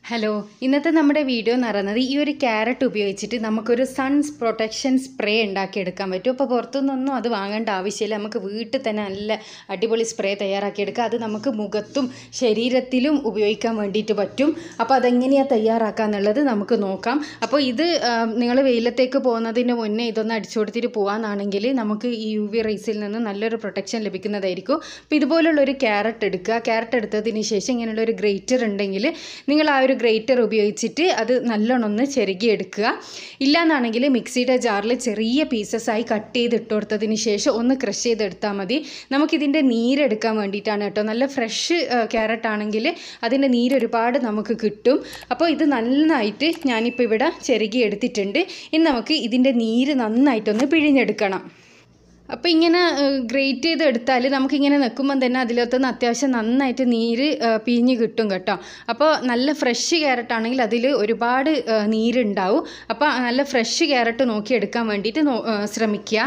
hello ഇന്നത്തെ നമ്മുടെ video എന്ന് പറയുന്നത് ഈ ഒരു ക്യാരറ്റ് ഉപയോഗിച്ചിട്ട് നമുക്കൊരു സൺസ് പ്രൊട്ടക്ഷൻ സ്പ്രേ ഉണ്ടാക്കിയെടുക്കാൻ പറ്റും അപ്പോൾ പുറത്തുനിന്നൊന്നും അത് വാങ്ങേണ്ട ആവശ്യമില്ല നമുക്ക് വീട്ടിൽ തന്നെ നല്ല അടിപൊളി സ്പ്രേ തയ്യാറാക്കിയെടുക്കുക അത് നമുക്ക് മുഖത്തും ശരീരത്തിലും ഉപയോഗിക്കാൻ വേണ്ടിയിട്ട് പറ്റും അപ്പോൾ അതെങ്ങനെയാണ് തയ്യാറാക്കുക എന്നുള്ളത് നമുക്ക് നോക്കാം അപ്പോൾ ഇത് നിങ്ങൾ വെയിലത്തേക്ക് പോകുന്നതിന് മുന്നേ ഇതൊന്ന് അടിച്ചു കൊടുത്തിട്ട് പോകാമെന്നാണെങ്കിൽ നമുക്ക് ഈ യു വി റേസിൽ നിന്ന് നല്ലൊരു പ്രൊട്ടക്ഷൻ ലഭിക്കുന്നതായിരിക്കും അപ്പോൾ ഇതുപോലുള്ള ഒരു ക്യാരറ്റ് എടുക്കുക ക്യാരറ്റ് എടുത്തതിന് ശേഷം ഇങ്ങനെയുള്ള ഒരു ഗ്രേറ്റർ ഉണ്ടെങ്കിൽ നിങ്ങൾ ആ ഒരു ഗ്രേറ്റർ ഉപയോഗിച്ചിട്ട് അത് നല്ലോണം ഒന്ന് ചെറുകി എടുക്കുക ഇല്ലാന്നാണെങ്കിൽ മിക്സിയുടെ ജാറിൽ ചെറിയ പീസസ് ആയി കട്ട് ചെയ്ത് ഇട്ട് കൊടുത്തതിന് ശേഷം ഒന്ന് ക്രഷ് ചെയ്തെടുത്താൽ മതി നമുക്കിതിൻ്റെ നീരെടുക്കാൻ വേണ്ടിയിട്ടാണ് കേട്ടോ നല്ല ഫ്രഷ് ക്യാരറ്റ് ആണെങ്കിൽ അതിൻ്റെ നീര് ഒരുപാട് നമുക്ക് കിട്ടും അപ്പോൾ ഇത് നന്നായിട്ട് ഞാനിപ്പോൾ ഇവിടെ ചെറുകി എടുത്തിട്ടുണ്ട് ഇനി നമുക്ക് ഇതിൻ്റെ നീര് നന്നായിട്ടൊന്ന് പിഴിഞ്ഞെടുക്കണം അപ്പോൾ ഇങ്ങനെ ഗ്രേറ്റ് ചെയ്ത് എടുത്താൽ നമുക്കിങ്ങനെ നിൽക്കുമ്പം തന്നെ അതിലൊത്തുനിന്ന് അത്യാവശ്യം നന്നായിട്ട് നീര് ആ, പിഴിഞ്ഞ് കിട്ടും കേട്ടോ അപ്പോൾ നല്ല ഫ്രഷ് ക്യാരറ്റ് ആണെങ്കിൽ അതിൽ ഒരുപാട് ആ, നീരുണ്ടാവും അപ്പോൾ നല്ല ഫ്രഷ് ക്യാരറ്റ് നോക്കി എടുക്കാൻ വേണ്ടിയിട്ട് നോ- ആ, ശ്രമിക്കുക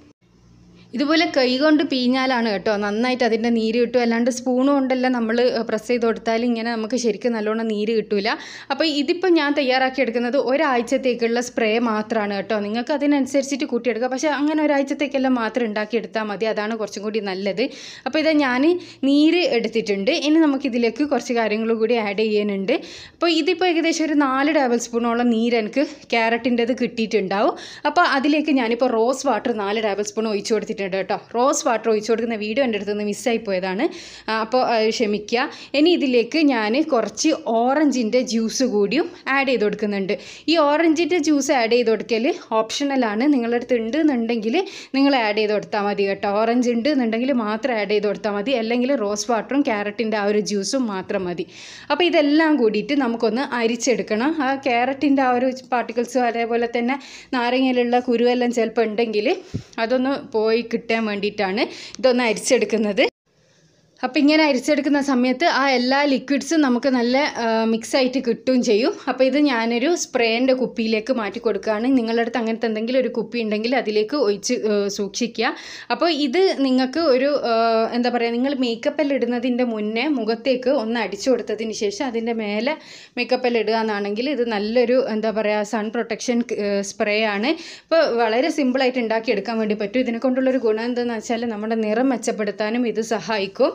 ഇതുപോലെ കൈ കൊണ്ട് പിഴിഞ്ഞാലാണ് കേട്ടോ നന്നായിട്ട് അതിൻ്റെ നീര് കിട്ടും അല്ലാണ്ട് സ്പൂൺ കൊണ്ടെല്ലാം നമ്മൾ പ്രസ് ചെയ്ത് കൊടുത്താൽ ഇങ്ങനെ നമുക്ക് ശരിക്കും നല്ലോണം നീര് കിട്ടില്ല അപ്പോൾ ഇതിപ്പോൾ ഞാൻ തയ്യാറാക്കി എടുക്കുന്നത് ഒരാഴ്ചത്തേക്കുള്ള സ്പ്രേ മാത്രമാണ് കേട്ടോ നിങ്ങൾക്ക് അതിനനുസരിച്ചിട്ട് കൂട്ടിയെടുക്കുക പക്ഷേ അങ്ങനെ ഒരാഴ്ചത്തേക്കെല്ലാം മാത്രം ഉണ്ടാക്കിയെടുത്താൽ മതി അതാണ് കുറച്ചും കൂടി നല്ലത് അപ്പോൾ ഇത് ഞാൻ നീര് എടുത്തിട്ടുണ്ട് ഇനി നമുക്കിതിലേക്ക് കുറച്ച് കാര്യങ്ങൾ കൂടി ആഡ് ചെയ്യാനുണ്ട് അപ്പോൾ ഇതിപ്പോൾ ഏകദേശം ഒരു നാല് ടേബിൾ സ്പൂണോളം നീര് എനിക്ക് ക്യാരറ്റിൻ്റെത് കിട്ടിയിട്ടുണ്ടാവും അപ്പോൾ അതിലേക്ക് ഞാനിപ്പോൾ റോസ് വാട്ടർ നാല് ടേബിൾ സ്പൂൺ ഒഴിച്ചു കൊടുത്തിട്ടുണ്ട് കേട്ടോ റോസ് വാട്ടർ ഒഴിച്ചു കൊടുക്കുന്ന വീഡിയോ എൻ്റെ അടുത്ത് നിന്ന് മിസ്സായി പോയതാണ് ആ, അപ്പോൾ അത് ക്ഷമിക്കുക ഇനി ഇതിലേക്ക് ഞാൻ കുറച്ച് ഓറഞ്ചിൻ്റെ ജ്യൂസ് കൂടിയും ആഡ് ചെയ്ത് കൊടുക്കുന്നുണ്ട് ഈ ഓറഞ്ചിൻ്റെ ജ്യൂസ് ആഡ് ചെയ്ത് കൊടുക്കൽ ഓപ്ഷണലാണ് നിങ്ങളുടെ അടുത്ത് ഉണ്ട് എന്നുണ്ടെങ്കിൽ നിങ്ങൾ ആഡ് ചെയ്ത് കൊടുത്താൽ മതി കേട്ടോ ഓറഞ്ച് ഉണ്ട് എന്നുണ്ടെങ്കിൽ മാത്രം ആഡ് ചെയ്ത് കൊടുത്താൽ മതി അല്ലെങ്കിൽ റോസ് വാട്ടറും ക്യാരറ്റിൻ്റെ ആ ഒരു ജ്യൂസും മാത്രം മതി അപ്പോൾ ഇതെല്ലാം കൂടിയിട്ട് നമുക്കൊന്ന് അരിച്ചെടുക്കണം ആ ക്യാരറ്റിൻ്റെ ആ ഒരു പാർട്ടിക്കിൾസും അതേപോലെ തന്നെ നാരങ്ങയിലുള്ള കുരുവെല്ലാം ചിലപ്പോൾ ഉണ്ടെങ്കിൽ അതൊന്ന് പോയി കിട്ടാൻ വേണ്ടിയിട്ടാണ് ഇതൊന്ന് അരിച്ചെടുക്കുന്നത് അപ്പോൾ ഇങ്ങനെ അരിച്ചെടുക്കുന്ന സമയത്ത് ആ എല്ലാ ലിക്വിഡ്സും നമുക്ക് നല്ല മിക്സ് ആയിട്ട് കിട്ടുകയും ചെയ്യും അപ്പോൾ ഇത് ഞാനൊരു സ്പ്രേൻ്റെ കുപ്പിയിലേക്ക് മാറ്റി കൊടുക്കുകയാണ് നിങ്ങളുടെ അടുത്ത് അങ്ങനത്തെ എന്തെങ്കിലും ഒരു കുപ്പി ഉണ്ടെങ്കിൽ അതിലേക്ക് ഒഴിച്ച് ആ, സൂക്ഷിക്കുക അപ്പോൾ ഇത് നിങ്ങൾക്ക് ഒരു ആ, എന്താ പറയുക നിങ്ങൾ മേക്കപ്പെല്ലാം ഇടുന്നതിൻ്റെ മുന്നേ മുഖത്തേക്ക് ഒന്ന് അടിച്ചു കൊടുത്തതിന് ശേഷം അതിൻ്റെ മേലെ മേക്കപ്പെല്ലാം ഇടുക എന്നാണെങ്കിൽ ഇത് നല്ലൊരു എന്താ പറയുക സൺ പ്രൊട്ടക്ഷൻ സ്പ്രേ ആണ് ഇപ്പോൾ വളരെ സിമ്പിളായിട്ട് ഉണ്ടാക്കിയെടുക്കാൻ വേണ്ടി പറ്റും ഇതിനെ കൊണ്ടുള്ളൊരു ഗുണം എന്താണെന്ന് വെച്ചാൽ നമ്മുടെ നിറം മെച്ചപ്പെടുത്താനും ഇത് സഹായിക്കും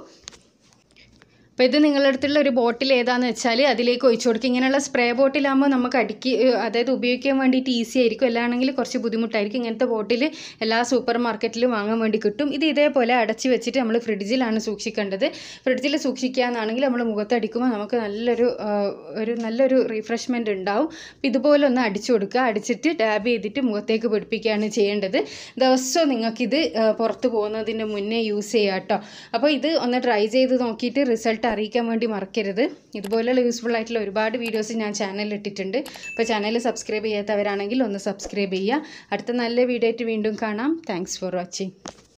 അപ്പോൾ ഇത് നിങ്ങളുടെ അടുത്തുള്ള ഒരു ബോട്ടിൽ ഏതാണെന്ന് വെച്ചാൽ അതിലേക്ക് ഒഴിച്ചു കൊടുക്കുക ഇങ്ങനെയുള്ള സ്പ്രേ ബോട്ടിലാകുമ്പോൾ നമുക്ക് അടുക്കി ഏഹ് അതായത് ഉപയോഗിക്കാൻ വേണ്ടിയിട്ട് ഈസി ആയിരിക്കും അല്ലാണെങ്കിൽ കുറച്ച് ബുദ്ധിമുട്ടായിരിക്കും ഇങ്ങനത്തെ ബോട്ടിൽ എല്ലാ സൂപ്പർ മാർക്കറ്റിലും വാങ്ങാൻ വേണ്ടി കിട്ടും ഇത് ഇതേപോലെ അടച്ച് വെച്ചിട്ട് നമ്മൾ ഫ്രിഡ്ജിലാണ് സൂക്ഷിക്കേണ്ടത് ഫ്രിഡ്ജിൽ സൂക്ഷിക്കുക എന്നാണെങ്കിൽ നമ്മൾ മുഖത്തടിക്കുമ്പോൾ നമുക്ക് നല്ലൊരു ആഹ്, ഒരു നല്ലൊരു റീഫ്രഷ്മെൻറ്റ് ഉണ്ടാവും അപ്പോൾ ഇതുപോലെ ഒന്ന് അടിച്ചു കൊടുക്കുക അടിച്ചിട്ട് ടാബ് ചെയ്തിട്ട് മുഖത്തേക്ക് പിടിപ്പിക്കുകയാണ് ചെയ്യേണ്ടത് ദിവസവും നിങ്ങൾക്കിത് ആഹ്, പുറത്ത് പോകുന്നതിന് മുന്നേ യൂസ് ചെയ്യുക കേട്ടോ അപ്പോൾ ഇത് ഒന്ന് ട്രൈ ചെയ്ത് നോക്കിയിട്ട് റിസൾട്ട് അറിയിക്കാൻ വേണ്ടി മറക്കരുത് ഇതുപോലെയുള്ള യൂസ്ഫുൾ ആയിട്ടുള്ള ഒരുപാട് വീഡിയോസ് ഞാൻ ചാനലിൽ ഇട്ടിട്ടുണ്ട് അപ്പോൾ ചാനൽ സബ്സ്ക്രൈബ് ചെയ്യാത്തവരാണെങ്കിൽ ഒന്ന് സബ്സ്ക്രൈബ് ചെയ്യുക അടുത്ത നല്ല വീഡിയോ ആയിട്ട് വീണ്ടും കാണാം താങ്ക്സ് ഫോർ വാച്ചിങ്